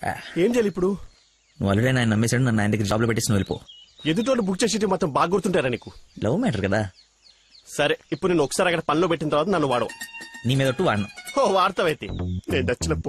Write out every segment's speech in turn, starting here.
ఏం చేయాలి ఇప్పుడు నువ్వు ఆల్రెడీ ఆయన నమ్మేశాడు నన్ను ఆయన దగ్గర జాబ్లో పెట్టేసి నువ్వు వెళ్ళిపో ఎదుటోళ్ళు బుక్ చేసి మొత్తం బాగా గుర్తుంటారా నీకు లవ్ మ్యాటర్ కదా సరే ఇప్పుడు నేను ఒకసారి అక్కడ పనిలో పెట్టిన తర్వాత నన్ను వాడవు నీ మీద ఒట్టు వాడను ఓ వార్తవైతే నేను నచ్చినప్పు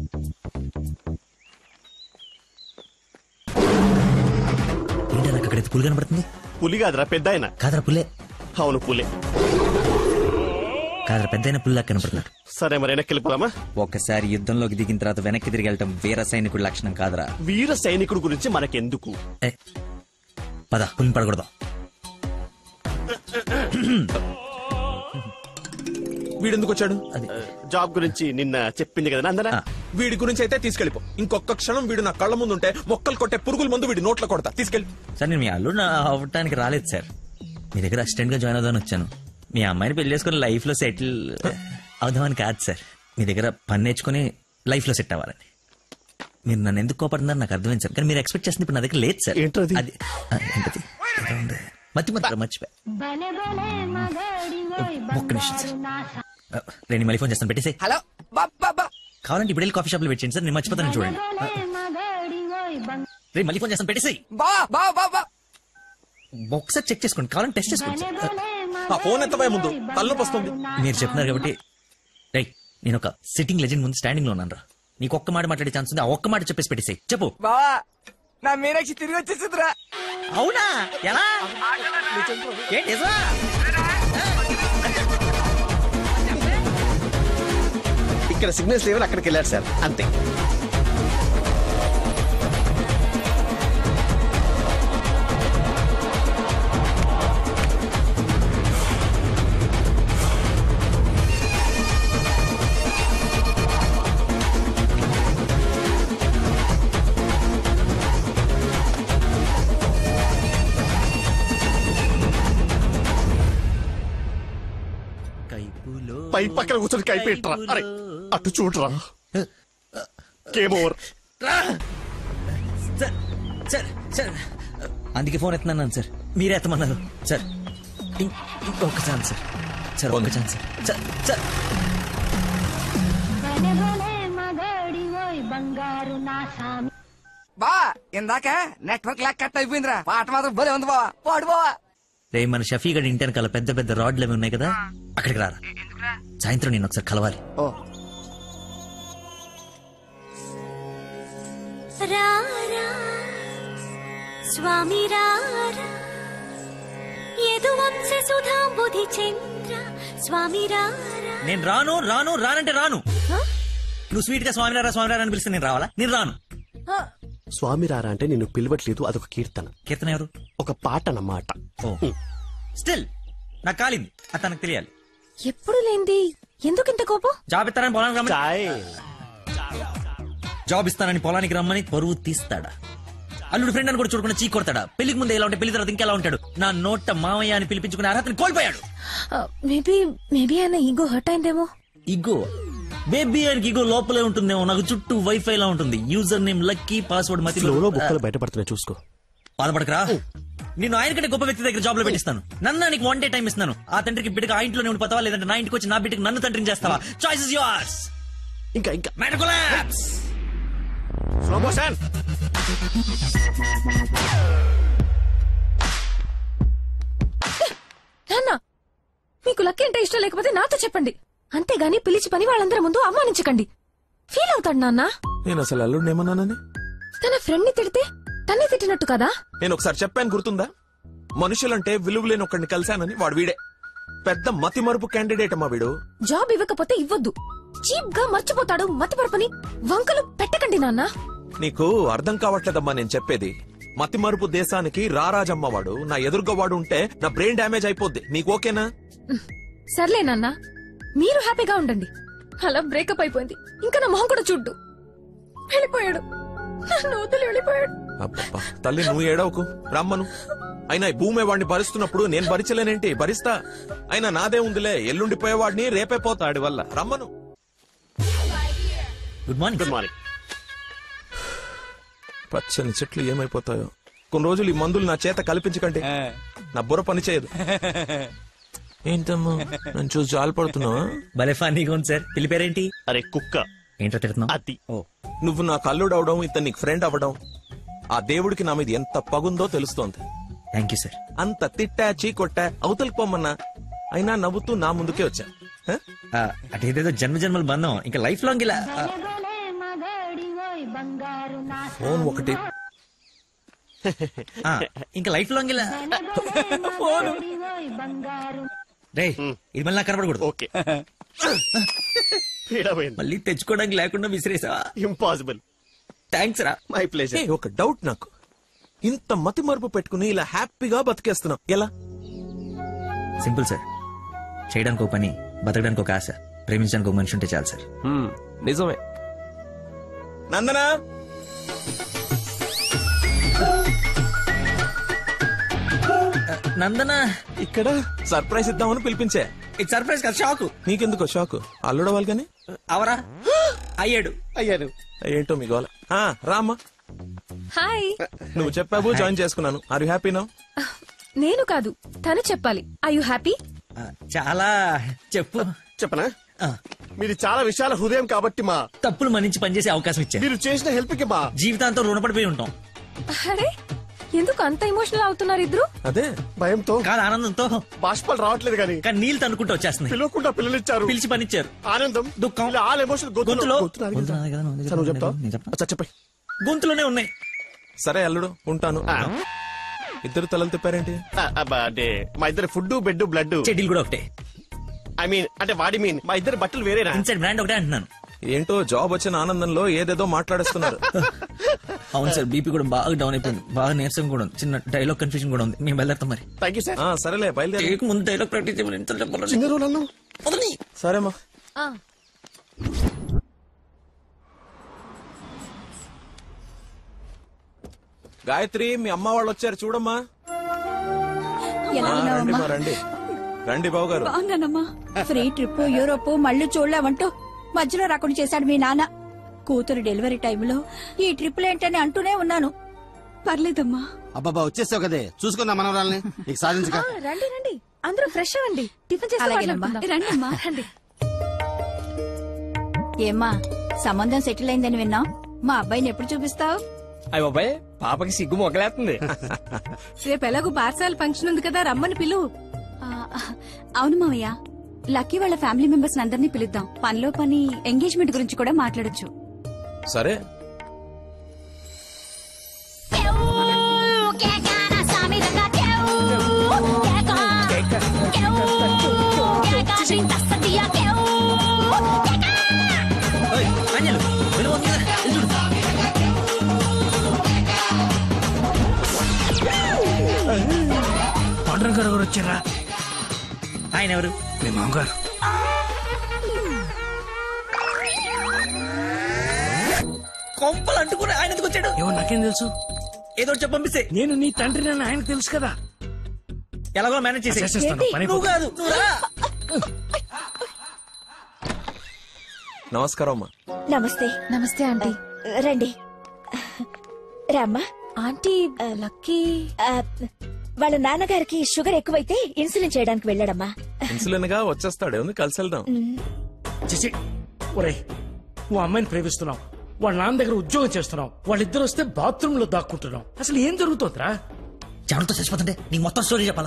ఏంటి నాకు అక్కడ పులి కనబడుతుంది పులి కాదురా పెద్ద ఆయన కాదరా పుల్లే అవును పులే కాదరా పెద్ద అయిన పుల్లా కనపడుతున్నాడు సరే మరి వెనక్కి వెళ్ళిపోదామా ఒకసారి యుద్ధంలోకి దిగిన తర్వాత వెనక్కి తిరిగి వెళ్ళటం వీర సైనికుడి లక్షణం కాదరా వీర సైనికుడు గురించి మనకెందుకు ఏ, పద పులిని పడకూడదాం వీడెందుకు వచ్చాడు అది జాబ్ గురించి నిన్న చెప్పింది కదా అందరా ఆ. వీడి గురించి అయితే తీసుకెళ్ళిపో ఇంకొక క్షణం వీడు నా కళ్ళ ముందు ఉంటే మొక్కలు కొట్టే పురుగుల ముందు వీడి నోట్లో కొడతా తీసుకెళ్ళి సార్ నేను మీ అల్లుడు నా అవ్వటానికి రాలేదు సార్ మీ దగ్గర అసిస్టెంట్ గా జాయిన్ అవుదామని వచ్చాను మీ అమ్మాయిని పెళ్లి చేసుకుని లైఫ్ లో సెటిల్ అవుదామని కాదు సార్ మీ దగ్గర పని నేర్చుకుని లైఫ్ లో సెట్ అవ్వాలని మీరు నన్ను ఎందుకు కోపడుతున్నారు నాకు అర్థమైంది సార్ కానీ మీరు ఎక్స్పెక్ట్ చేస్తుంది ఇప్పుడు నా దగ్గర లేదు సార్ ఏంటది? అది ఆ, ఏంటది ఏదో ఉంది. మతి మతి మర్చిపోయా భలే భలే మగాడివోయ్ ఒక్క నిమిషం సార్. బంగారు నా ఆ, రేణి మళ్ళీ ఫోన్ చేస్తాను పెట్టేసి హలో బాబా కావాలంటే ఇప్పుడు వెళ్ళి కాఫీ షాప్ లో పెట్టేయండి సార్ నేను మర్చిపోతాను చూడండి భలే మగాడివోయ్ బంగారు రేపు మళ్ళీ ఫోన్ చేస్తాను పెట్టేసి బా బా బా బా ఒకసారి చెక్ చేసుకోండి కావాలంటే టెస్ట్ చేసుకోండి భలే సార్ భలే ఆ ఫోన్ ఎత్తబోయే ముందు తలనొప్పి వస్తుంది మీరు చెప్తున్నారు కాబట్టి రైట్ నేను ఒక సిట్టింగ్ లెజెండ్ ముందు స్టాండింగ్ లో ఉన్నాను రా నీకు ఒక్క మాట మాట్లాడే ఛాన్స్ ఉంది ఆ ఒక్క మాట చెప్పేసి పెట్టేసాయి చెప్పు బావా నా మీనాక్షి తిరిగి వచ్చేసిందిరా అవునా ఎలా ఏంటి నిజమా? ఇక్కడ సిగ్నల్స్ లేవని అక్కడికి వెళ్ళారు సార్ అంతే కైపులో పై పక్కన కూర్చొని కైపెట్టరా అరే అటు చూడరా game over sir sir sir అందుకే ఫోన్ ఎత్తున్నాను సార్ మీరే ఎత్తమన్నారు సార్ ఇం- ఇంకొక ఛాన్స్ సార్ సార్ ఒక్క ఛాన్స్ సార్ సార్ సార్ భలే భలే మగాడివోయ్ బంగారు నా సామి బా ఇందాక నెట్వర్క్ లాక్ కట్ అయిపోయిందిరా పాట మాత్రం భలే ఉంది బావా పాడు బావా రే మన షఫీ గడి ఇంటి వెనకాల పెద్ద పెద్ద రాడ్లు అవి ఉన్నాయి కదా అక్కడికి రారా సాయంత్రం నేను ఒకసారి కలవాలి ఓ రారా స్వామి రారా యదువంశ సుధాంబుధి చంద్ర స్వామి రారా నేను రాను రాను రానంటే రాను నువ్వు స్వీట్ గా స్వామినారా స్వామినారా అని పిలిస్తే నేను రావాలా నేను రాను స్వామి రారా అంటే నిన్ను పిలవట్లేదు అదొక కీర్తన కీర్తన ఎవరు ఒక పాట అన్నమాట ఓ స్టిల్ నాకు కాలింది అది తనకు తెలియాలి ఎప్పుడు లేంది ఎందుకు ఇంత కోపం జాబ్ ఇస్తానని పొలానికి రమ్మని చాయ్ జాబ్ ఇస్తానని పొలానికి రమ్మని పరువు తీస్తాడా అల్లుడు ఫ్రెండ్ అని కూడా చూడకుండా చీ కొడతాడా పెళ్లికి ముందు ఎలా ఉంటే పెళ్లి తర్వాత ఇంకెలా ఉంటాడు నా నోట మామయ్య అని పిలిపించుకునే అర్హతని కోల్పోయాడు మేబీ మేబీ ఆయన ఈగో హర్ట్ అయిందేమో ఇగో బేబీ ఆయనకి ఇగో లోపలే ఉంటుందేమో నాకు చుట్టూ వైఫై లా ఉంటుంది యూజర్ నేమ్ లక్కీ పాస్వర్డ్ మతి ఫ్లోలో బుక్కలు బయటపడుతున్నాయి చూసుకో బాధపడకరా నేను ఆయన కంటే గొప్ప వ్యక్తి దగ్గర జాబ్ లో పెట్టిస్తాను నన్ను నీకు వన్ డే టైం ఇస్తున్నాను ఆ తండ్రికి బిడ్డగా ఆ ఇంట్లోనే ఉండిపోతావా లేదంటే నా ఇంటికి వచ్చి నా బిడ్డకి నన్ను తండ్రిని చేస్తావా చాయిస్ ఇస్ యువర్స్ ఇంకా ఇంకా మెడకులాప్స్ స్లో మోషన్ నాన్న మీకు లక్ అంటే ఇష్టం లేకపోతే నాతో చెప్పండి అంతేగాని పిలిచి పని వాళ్ళందరి ముందు అవమానించకండి ఫీల్ అవుతాడు నాన్న నేను అసలు అల్లుడిని ఏమన్నానని తన ఫ్రెండ్ ని తిడితే తన్నే తిట్టినట్టు కదా నేను ఒకసారి చెప్పాను గుర్తుందా మనుషులంటే విలువలేని ఒకడిని కలిశానని వాడు వీడే పెద్ద మతి మరుపు క్యాండిడేట్ అమ్మా వీడు జాబ్ ఇవ్వకపోతే ఇవ్వద్దు చీప్ గా మర్చిపోతాడు మతిపరపని వంకలు పెట్టకండి నాన్న నీకు అర్థం కావట్లేదమ్మా నేను చెప్పేది మతి మరుపు దేశానికి రారాజమ్మ వాడు నా ఎదురుగా వాడు ఉంటే నా బ్రెయిన్ డ్యామేజ్ అయిపోద్ది నీకు ఓకేనా సర్లే నాన్న మీరు హ్యాపీగా ఉండండి అలా బ్రేకప్ అయిపోయింది ఇంకా నా మొహం కూడా చూడ్డు వెళ్ళిపోయాడు నన్ను వదిలి వెళ్ళిపోయాడు అబ్బబ్బా తల్లి నువ్వు ఏడవకు రమ్మను అయినా ఈ భూమి వాడిని భరిస్తున్నప్పుడు నేను భరించలేనేంటి భరిస్తా అయినా నాదే ఉందిలే ఎల్లుండిపోయేవాడిని రేపే పోతాడి వల్ల రమ్మను గుడ్ మార్నింగ్ గుడ్ మార్నింగ్ పచ్చని చెట్లు ఏమైపోతాయో కొన్ని రోజులు ఈ మందులు నా చేత కల్పించకండి నా బుర్ర పని చేయదు ఏంటమ్మా నన్ను చూసి జాలిపడుతున్నావా భలే ఫన్నీగా ఉంది సార్ పిల్లి పేరేంటి అరే కుక్క ఏంటో తిడుతున్నావు అది ఓ నువ్వు నాకు అల్లుడు అవడం ఇతను నీకు ఫ్రెండ్ అవ్వడం ఆ దేవుడికి నా మీద ఎంత పగుందో తెలుస్తోంది థ్యాంక్ యూ సార్ అంత తిట్టా చీకొట్టా అవతలికి పొమ్మన్నా అయినా నవ్వుతూ నా ముందుకే వచ్చా హ? అదేదేదో జన్మ జన్మల బంధం ఇంకా లైఫ్ లాంగ్ ఇలా ఆ, భలే మగాడి ఓయ్ బంగారు నా ఫోన్ ఒకటి ఆ, ఇంకా లైఫ్ లాంగ్ ఇలా మగాడి ఓయ్ బంగారు రే ఇది మళ్ళీ నాకు కనపడకూడదు ఓకే పీడమైంది మళ్ళీ తెచ్చుకోవడానికి లేకుండా విసిరేసావా ఇంపాసిబుల్ థ్యాంక్స్ రా మై ఏ, ప్లేజర్ ఒక డౌట్ నాకు ఇంత మతి మరుపు పెట్టుకుని ఇలా హ్యాపీగా బతికేస్తున్నాం ఎలా సింపుల్ సార్ చేయడానికి ఒక పని బతకడానికి ఒక ఆశ ప్రేమించడానికి ఒక మనిషి ఉంటే చాలు సార్ నిజమే నందనా నందన ఇక్కడ సర్ప్రైజ్ ఇద్దామని పిలిపించే ఇది సర్ప్రైజ్ కదా షాక్ నీకెందుకో షాక్ అల్లుడవాలి కానీ అవరా అయ్యాడు అయ్యాను ఏంటో మీ గోల ఆ, రామ్మా హాయ్ నువ్వు చెప్పావు జాయిన్ చేసుకున్నాను ఆర్ యు హ్యాపీ నౌ నేను కాదు తను చెప్పాలి ఐ యు హ్యాపీ ఆ, చాలా చెప్పు చెప్పనా ఆ, మీది చాలా విశాల హృదయం కాబట్టి మా తప్పులు మన్నించి పనిచేసే అవకాశం ఇచ్చాను మీరు చేసిన హెల్ప్ కి మా జీవితాంతం రుణపడిపోయి ఉంటాం అరే ఎందుకు అంత ఎమోషనల్ అవుతున్నారు ఇద్దరు అదే భయంతో కాదు ఆనందంతో బాష్పాలు రావట్లేదు కానీ కానీ నీళ్ళు తనుకుంటూ వచ్చేస్తున్నాయి పిలవకుండా పిల్లలిచ్చారు పిలిచి పనిచ్చారు ఆనందం దుఃఖం. ఇలా ఆల్ ఎమోషన్ గొంతులో గొంతులో గొంతు నాది కదా, నువ్వు సరే, నువ్వు చెప్తావా నేను చెప్పనా? అచ్చా, చెప్పండి గొంతులోనే ఉన్నాయి సరే అల్లుడు ఉంటాను ఇద్దరు తలలు తిప్పారేంటి ఆ, అబ్బా, అంటే మా ఇద్దరు ఫుడ్ బెడ్ బ్లడ్ చెడ్డీలు కూడా ఒకటే ఐ మీన్ అంటే వాడి మీన్ మా ఇద్దరు బట్టలు వేరేనా ఇన్సైడ్ బ్రాండ్ ఒకటే అంటున్నాను ఏంటో జాబ్ వచ్చిన ఆనందంలో ఏదేదో మాట్లాడేస్తున్నారు అవును సార్ బీపీ కూడా బాగా డౌన్ అయిపోయింది బాగా నీరసం కూడా ఉంది చిన్న డైలాగ్ కన్ఫ్యూజన్ కూడా ఉంది మేము బయలుదేరుతాం మరి థ్యాంక్ యూ సార్ ఆ, సరేలే బయలుదేరి చేయక ముందు డైలాగ్ ప్రాక్టీస్ చేయమని ఎంత చెప్పాలి చిన్న రోజు అన్నావు వదలని. సరేమ్మా గాయత్రి మీ అమ్మ వాళ్ళు వచ్చారు చూడమ్మా ఎలా ఆ, రండి ఉన్నావమ్మా మా, రండి రండి బాబు గారు బాగున్నానమ్మా ఫ్రీ ట్రిప్ యూరోప్ మళ్ళీ చూడలేమంటూ మధ్యలో రాకుండా చేశాడు మీ నాన్న కూతురు డెలివరీ టైంలో ఈ ట్రిప్లు ఏంటని అంటూనే ఉన్నాను పర్లేదమ్మా అబ్బాబా వచ్చేసావు కదే చూసుకుందాం మనవరాల్ని నీకు సాధించక ఆ, రండి రండి అందరూ ఫ్రెష్ అవ్వండి టిఫిన్ చేసి అలాగేనమ్మా. రండమ్మా. రండి ఏమ్మా సంబంధం సెటిల్ అయిందని విన్నాం మా అబ్బాయిని ఎప్పుడు చూపిస్తావు అయ్య బాబాయ్ పాపకి సిగ్గు మొగలేస్తుంది రేపు ఎలాగో పార్సాల ఫంక్షన్ ఉంది కదా రమ్మని పిలువు అవును మావయ్య లక్కీ వాళ్ళ ఫ్యామిలీ మెంబర్స్ అందరినీ పిలుద్దాం పనిలో పని ఎంగేజ్మెంట్ గురించి కూడా మాట్లాడొచ్చు సరే ఓయ్, ఆంజలు, వెళ్ళు, ఉంది కదా, వెళ్ళి చూడు. పండుగ గారు వచ్చారా ఆయన ఎవరు మీ మామగారు కొంపలు అంటుకుని ఆయన ఎందుకు వచ్చాడు ఏమో నాకేం తెలుసు ఏదో ఒకటి చెప్పి పంపిస్తే నేను నీ తండ్రి నన్ను ఆయనకు తెలుసు కదా ఎలాగో మేనేజ్ చేసే చేసేస్తాను పని నువ్వు కాదు నువ్వు రా. నమస్కారం అమ్మా నమస్తే నమస్తే ఆంటీ రండి రామ్మా ఆంటీ లక్కీ వాళ్ళ నాన్నగారికి షుగర్ ఎక్కువైతే ఇన్సులిన్ చేయడానికి వెళ్ళాడమ్మా ఇన్సులిన్ గా వచ్చేస్తాడు ఉంది కలిసి వెళ్దాం చేసి ఒరే నువ్వు అమ్మాయిని ప్రేమిస్తున్నావు వాళ్ళ నాన్న దగ్గర ఉద్యోగం చేస్తున్నావు వాళ్ళిద్దరు వస్తే బాత్రూమ్ లో దాక్కుంటున్నావు అసలు ఏం జరుగుతోందిరా చెమటతో చచ్చిపోతుంటే నీకు మొత్తం స్టోరీ చెప్పాలా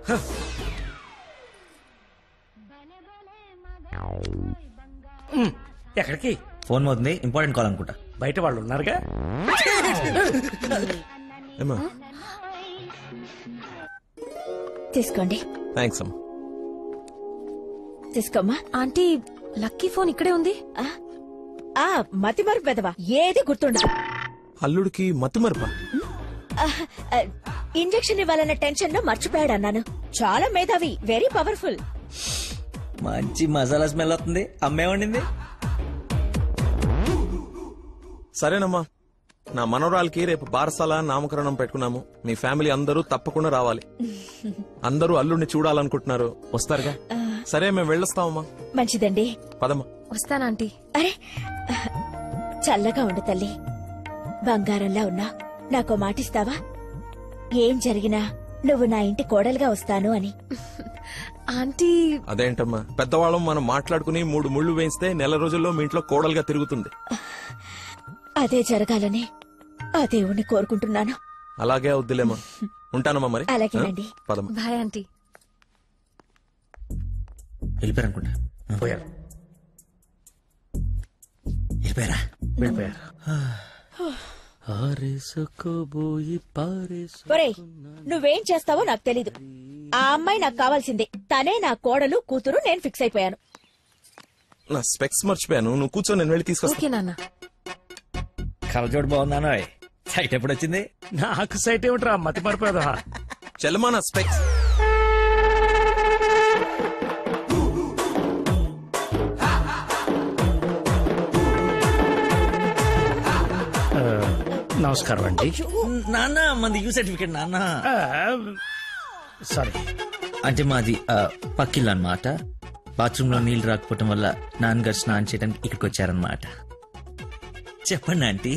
ఉమ్, ఎక్కడికి ఫోన్ అవుతుంది ఇంపార్టెంట్ కాల్ అనుకుంటా బయట వాళ్ళు ఉన్నారుగా ఏమా తీసుకోండి థ్యాంక్స్ అమ్మా తీసుకోమ్మా ఆంటీ లక్కీ ఫోన్ ఇక్కడే ఉంది ఆ మతి మరుపు పెదవా ఏది గుర్తుండదు అల్లుడికి మతి మరపా ఆ, ఆ, ఇంజెక్షన్ ఇవ్వాలన్న టెన్షన్ లో మర్చిపోయాడు అన్నాను చాలా మేధావి వెరీ పవర్ఫుల్ మంచి మసాలా స్మెల్ వస్తుంది అమ్మే వండింది సరేనమ్మా నా మనవరాలకి రేపు బారసాల నామకరణం పెట్టుకున్నాము మీ ఫ్యామిలీ అందరూ తప్పకుండా రావాలి అందరూ అల్లుడిని చూడాలనుకుంటున్నారు వస్తారుగా సరే మేము వెళ్ళొస్తామమ్మా మంచిదండి పదమ్మా వస్తాను ఆంటీ అరే చల్లగా ఉండు తల్లి బంగారంలా ఉన్నా నాకో మాటిస్తావా ఏం జరిగినా నువ్వు నా ఇంటి కోడలుగా వస్తాను అని ఆంటీ అదేంటమ్మా పెద్దవాళ్ళం మనం మాట్లాడుకుని మూడు ముళ్ళు వేయిస్తే నెల రోజుల్లో మీ ఇంట్లో కోడలుగా తిరుగుతుంది అదే జరగాలని ఆ దేవుణ్ణి కోరుకుంటున్నాను అలాగే అవుద్దిలేమా ఉంటానమ్మా మరి అలాగేనండి. ఆ? పదమ్మా బాయ్ ఆంటీ వెళ్ళిపోయారు అనుకుంటా పోయారు వెళ్ళిపోయారా వెళ్ళిపోయారు ఒరేయ్ నువ్వేం చేస్తావో నాకు తెలీదు ఆ అమ్మాయి నాకు కావాల్సిందే తనే నా కోడలు కూతురు నేను ఫిక్స్ అయిపోయాను నా స్పెక్స్ మర్చిపోయాను నువ్వు కూర్చో నేను వెళ్ళి తీసుకొస్తా ఓకే నాన్న కలజోడు బాగుందానో సైట్ ఎప్పుడు వచ్చింది నాకు సైట్ ఏమిట్రా మతి మరిపోదా చెల్లమా నా స్పెక్స్ నమస్కారం అండి నాన్న మంది యూ సర్టిఫికేట్ నాన్న సారీ అంటే మాది ఆ, పక్కిల్లు అన్నమాట బాత్రూమ్ లో నీళ్లు రాకపోవటం వల్ల నాన్నగారు స్నానం చేయడానికి ఇక్కడికి వచ్చారనమాట చెప్పండి ఆంటీ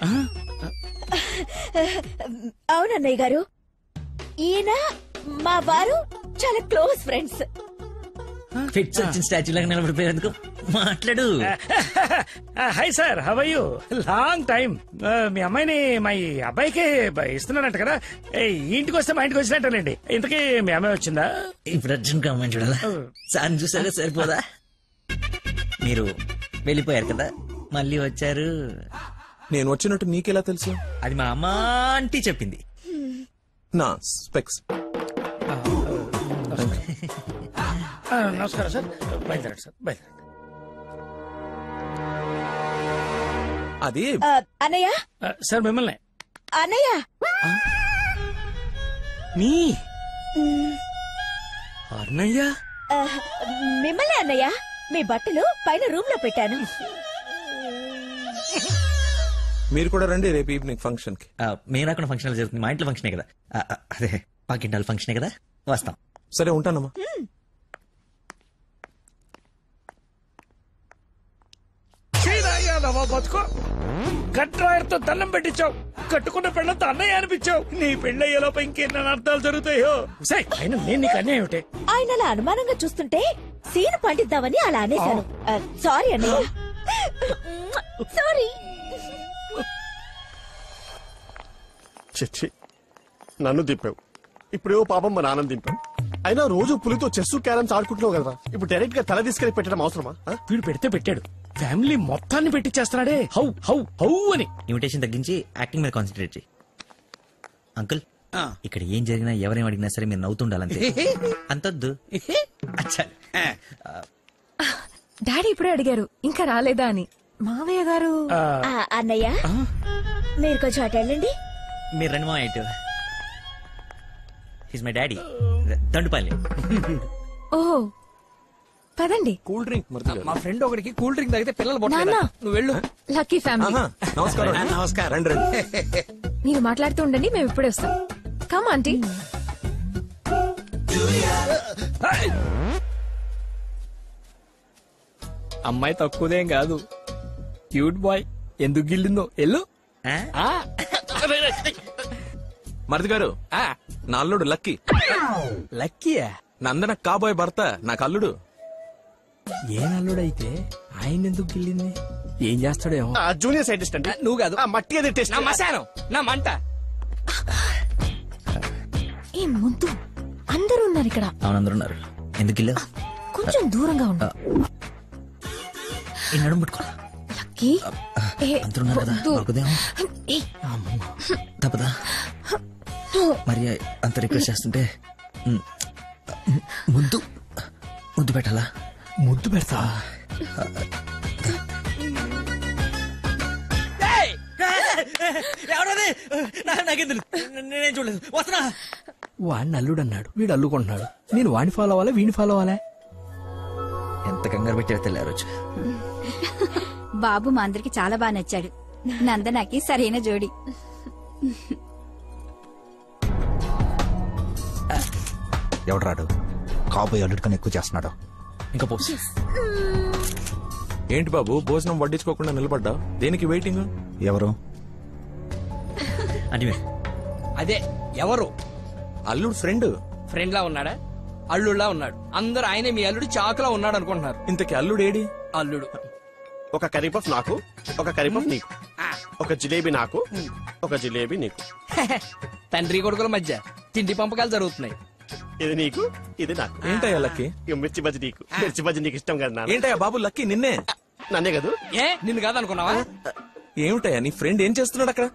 అవునన్నయ్య గారు ఈయన మా వారు చాలా క్లోజ్ ఫ్రెండ్స్ ఫిట్స్ వచ్చిన స్టాచ్యూ లాగా నిలబడిపోయేందుకు మాట్లాడు hi sir how you long time మీ అమ్మాయిని మా ఈ అబ్బాయికి బ- ఇస్తున్నానంట కదా ఏ, ఈ ఇంటికి వస్తే మా ఇంటికి వచ్చినట్టేనండి ఇంతకీ మీ అమ్మాయి వచ్చిందా ఇప్పుడు అర్జున్ కమ్మని చూడాలా సార్ చూసారా సరిపోదా మీరు వెళ్ళిపోయారు కదా మళ్ళీ వచ్చారు నేను వచ్చినట్టు నీకెలా తెలుసు అది మా అమ్మ ఆంటీ చెప్పింది నా స్పెక్స్ ఆ, నమస్కారం సార్ బయలుదేరండి సార్ బయలుదేరండి అది ఆ, అన్నయ్య ఆ, సార్ మిమ్మల్ని అన్నయ్య మీ అన్నయ్య ఆ, మిమ్మల్ని అన్నయ్య మీ బట్టలు పైన రూమ్ లో పెట్టాను మీరు కూడా రండి రేపు ఈవినింగ్ ఫంక్షన్ కి ఆ, మేము రాకుండా ఫంక్షన్ జరుగుతుంది మా ఇంట్లో ఫంక్షనే కదా ఆ, ఆ, అదే పాకింటాల ఫంక్షనే కదా వస్తాం సరే ఉంటానమ్మా చీరాయాదవా బతుకో కట్రాయర్తో దండం పెట్టించావు కట్టుకున్న పెళ్ళంతో అన్నయ్య అనిపించావు నీ పెళ్ళయ్యేలోపు ఇంకెన్ని అర్థాలు జరుగుతాయో సై అయినా నేను నీకు అన్యాయం ఏమిటి ఆయన అలా అనుమానంగా చూస్తుంటే సీన్ పండిద్దామని అలా అనేశాను ఆ, సారీ అన్నయ్య సారీ చిచ్చి నన్ను దింపావు ఇప్పుడేవో పాపం మా నాన్న దింపావు అయినా రోజు పులితో చెస్ క్యారమ్స్ ఆడుకుంటున్నావు కదా ఇప్పుడు డైరెక్ట్ గా తల తీసుకెళ్లి పెట్టడం అవసరమా ఆ? వీడు పెడితే పెట్టాడు ఫ్యామిలీ మొత్తాన్ని పెట్టించేస్తున్నాడే హౌ హౌ హౌ అని ఇన్విటేషన్ తగ్గించి యాక్టింగ్ మీద కాన్సన్ట్రేట్ చేయి అంకుల్ ఇక్కడ ఏం జరిగినా ఎవరేం అడిగినా సరే మీరు నవ్వుతుండాలంతే అంతొద్దు అచ్చా డాడీ ఇప్పుడే అడిగారు ఇంకా రాలేదా అని మావయ్య గారు ఆ, అన్నయ్య మీరు కొంచెం అటు వెళ్ళండి మీరు రండి మా ఇటు హిస్ మై డాడీ దండుపల్లి ఓహో పదండి కూల్ డ్రింక్ మర్చి మా ఫ్రెండ్ ఒకడికి కూల్ డ్రింక్ తాగితే పిల్లలు నాన్న. పుట్టలేదా నువ్వు వెళ్ళు లక్కీ ఫ్యామిలీ నమస్కారం నమస్కారం రండి రండి మీరు మాట్లాడుతూ ఉండండి మేము ఇప్పుడే వస్తాం కమ్ ఆంటీ అమ్మాయి తక్కువదేం కాదు క్యూట్ బాయ్ ఎందుకు గిల్లిందో ఎల్లు ఆ? ఆ, మరిది గారు ఆ, నా అల్లుడు లక్కీ లక్కీయా నందన కాబోయే భర్త నాకు అల్లుడు ఏ నల్లుడైతే ఆయన ఎందుకు గిల్లింది ఏం చేస్తాడేమో ఆ, జూనియర్ సైంటిస్ట్ అండి నువ్వు కాదు ఆ, మట్టి అది టెస్ట్ నా మశానం నా మంట ఏ ముద్దు అందరూ ఉన్నారు ఇక్కడ అవును అందరూ ఉన్నారు ఎందుకు వెళ్ళావు కొంచెం దూరంగా ఉండు ఈ నడుము పట్టుకో లక్కీ ఏ, అందరూ ఉన్నారు కదా వద్దు. దొరకదేమో ఏ, తప్పదా మరి అంత రిక్వెస్ట్ చేస్తుంటే మ్, ముద్దు ముద్దు పెట్టాలా ముద్దు పెడతా ఎవరది నాకెందుకు నేనేం చూడలేదు వస్తున్నా వాడిని అల్లుడు అన్నాడు వీడు అల్లుకుంటున్నాడు నేను వాడిని ఫాలో అవ్వాలా వీడిని ఫాలో అవ్వాలా ఎంత కంగారు పెట్టారో తెల్లారు రోజు బాబు మా అందరికి చాలా బాగా నచ్చాడు నందనాకి సరైన జోడి ఎవడు రాడు కాబోయే అల్లుడు కన్నా ఎక్కువ చేస్తున్నాడు ఇంకా పోస్ ఏంటి బాబు భోజనం వడ్డించుకోకుండా నిలబడ్డా దేనికి వెయిటింగ్ ఎవరు అంటే మీరు అదే ఎవరు అల్లుడు ఫ్రెండ్ ఫ్రెండ్ లా ఉన్నాడా అల్లుడులా ఉన్నాడు అందరూ ఆయనే మీ అల్లుడు చాకులా ఉన్నాడు అనుకుంటున్నారు ఇంతకి అల్లుడు ఏడి అల్లుడు ఒక కర్రీ పఫ్ నాకు ఒక కర్రీ పఫ్ నీకు ఒక జిలేబీ నాకు ఒక జిలేబీ నీకు తండ్రి కొడుకుల మధ్య తిండి పంపకాలు జరుగుతున్నాయి ఇది నీకు ఇది నాకు ఏంటయ్యా లక్కీ ఇక మిర్చి బజ్జి నీకు మిర్చి బజ్జి నీకు ఇష్టం కదా నాన్న ఏంటయ్యా బాబు లక్కీ నిన్నే నన్నే కదా ఏ నిన్ను కాదనుకున్నావా ఏమిటయ్యా నీ ఫ్రెండ్ ఏం చేస్తున్నాడు అక్కడ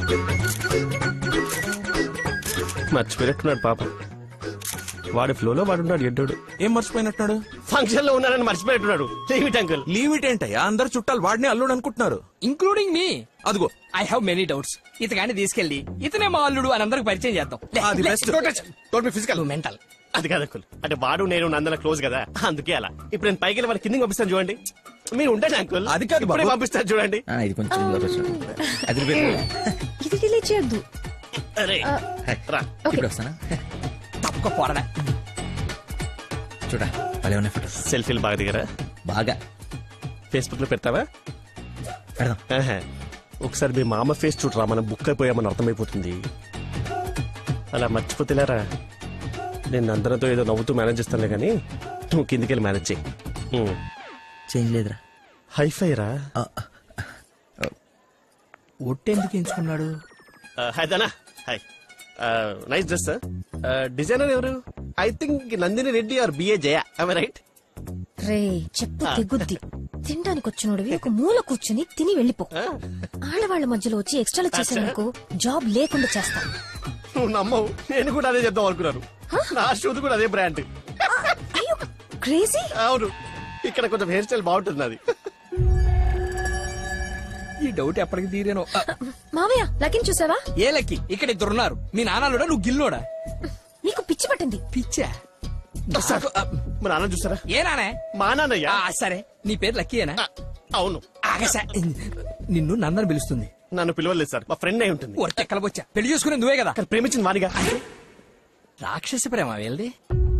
మర్చిపోయినట్టున్నాడు పాప వాడి ఫ్లోలో వాడు ఉన్నాడు ఎడ్డోడు ఏం మర్చిపోయినట్టున్నాడు ఫంక్షన్ లో ఉన్నానని మర్చిపోయినట్టున్నాడు ఏమిటి అంకుల్ లీవ్ ఇట్ ఏంటయ్యా అందరు చుట్టాలు వాడిని అల్లుడు అనుకుంటున్నారు ఇంక్లూడింగ్ మీ అదిగో ఐ హావ్ మెనీ డౌట్స్ ఇతగాని తీసుకెళ్లి ఇతనే మా అల్లుడు అని అందరికి పరిచయం చేద్దాం అది best. ఫిజికల్ మెంటల్ అది కాదు అంకుల్ అంటే వాడు నేను నందన క్లోజ్ కదా అందుకే అలా ఇప్పుడు నేను పైకి వెళ్ళి వాళ్ళ కిందకి పంపిస్తాను చూడండి మీరు ఉండండి అంకుల్ అది కాదు ఇప్పుడే బాబు. పంపిస్తాను చూడండి ఆ, ఇది కొంచెం లోపల వచ్చిన. అది రిపేర్. ఇది డిలీట్ చేయొద్దు అరే హాయ్. రా ఇప్పుడు వస్తానా తప్పక పోరడా చూడ భలే ఉన్నాయి ఫోటోస్ సెల్ఫీలు బాగా దిగరా బాగా ఫేస్బుక్ లో పెడతావా పెడదాం ఆహా. ఒకసారి మీ మామ ఫేస్ చూడరా మనం బుక్ అయిపోయామని అర్థమైపోతుంది అలా మర్చిపోతేలేరా నేను అందరితో ఏదో నవ్వుతూ మేనేజ్ చేస్తానులే కానీ నువ్వు కిందికి వెళ్ళి మేనేజ్ చేయి ఉమ్. చేంజ్ లేదురా హైఫై రా ఆ, ఒట్టెందుకు ఎంచుకున్నాడు ఆ, హాయ్ దానా హాయ్ ఆ, నైస్ డ్రెస్ సార్ ఆ, డిజైనర్ ఎవరు I think Nandini Reddy or బిఏ జయ రైట్ రే చెప్పు తెగుద్ది తినడానికి వచ్చినోడివి ఒక మూల కూర్చుని తిని వెళ్ళిపో ఆడవాళ్ళ మధ్యలో వచ్చి ఎక్స్ట్రా చేసేందుకు జాబ్ లేకుండా చేస్తా నువ్వు నమ్మవు నేను కూడా అదే చెప్దాం అనుకున్నాను నా షూది కూడా అదే బ్రాండ్ అయ్యో క్రేజీ అవును ఇక్కడ కొంచెం హెయిర్ స్టైల్ బాగుంటుంది అది ఈ డౌట్ ఎప్పటికి తీరేనో ఆ, మావయ్య లకిన్ చూసావా ఏ లక్కి ఇక్కడ ఇద్దరున్నారు మీ నాన్నలుడా నువ్వు గిల్లోడా నీకు పిచ్చి పట్టింది పిచ్చా సార్, మా నాన్న చూసారా ఏ నానే మా నాన్నయ్య ఆ, సరే నీ పేరు లక్కీయేనా ఆ, అవును ఆగసా నిన్ను నందని పిలుస్తుంది నన్ను పిలవలేదు సార్ మా ఫ్రెండ్ అయి ఉంటుంది ఒరటి ఎక్కలబొచ్చా పెళ్లి చేసుకునే నువ్వే కదా కానీ ప్రేమించింది వాడిగా రాక్షసి ప్రేమ వెళ్ళి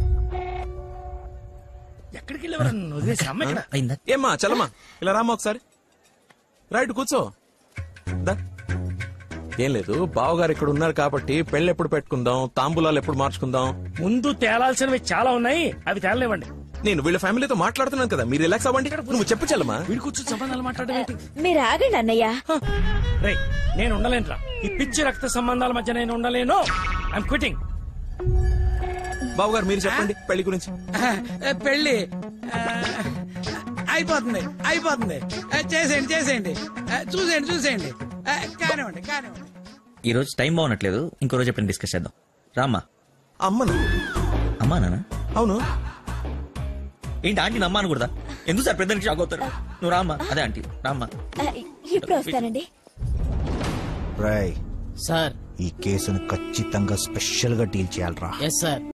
ఎక్కడికి వెళ్ళేవారు వదిలేసి అమ్మ ఇక్కడ అయిందా ఏమ్మా చలమా ఇలా రామ్మా ఒకసారి రైట్ కూర్చో దా. ఏం లేదు బావగారు ఇక్కడ ఉన్నారు కాబట్టి పెళ్ళి ఎప్పుడు పెట్టుకుందాం తాంబూలాలు ఎప్పుడు మార్చుకుందాం ముందు తేలాల్సినవి చాలా ఉన్నాయి అవి తేలనివ్వండి నేను వీళ్ళ ఫ్యామిలీతో మాట్లాడుతున్నాను కదా మీరు రిలాక్స్ అవ్వండి నువ్వు చెప్పు చలమా వీడి కూర్చొని సంబంధాలు మాట్లాడడం ఏంటి మీరు ఆగండి అన్నయ్య రే నేను ఉండలేనురా ఈ పిచ్చి రక్త సంబంధాల మధ్య నేను ఉండలేను ఐఎమ్ క్విటింగ్ బావగారు మీరు చెప్పండి పెళ్లి గురించి పెళ్లి ఆ, అయిపోతుంది అయిపోతుంది ఆ, చేసేయండి చేసేయండి ఆ, చూసేయండి చూసేయండి ఆ, కానివ్వండి కానివ్వండి ఈ రోజు టైం బాగున్నట్లేదు ఇంకో రోజు ఎప్పుడైనా డిస్కస్ చేద్దాం రామ్మా అమ్మను అమ్మా నాన్న అవును ఏంటి ఆంటీ నమ్మా అనకూడదా ఎందుకు సార్ పెద్ద షాక్ అవుతారు నువ్వు రామ్మా అదే ఆంటీ రామ్మా ఇప్పుడు వస్తానండి రాయ్ సార్ ఈ కేసును ఖచ్చితంగా స్పెషల్ గా డీల్ చేయాలరా ఎస్ సార్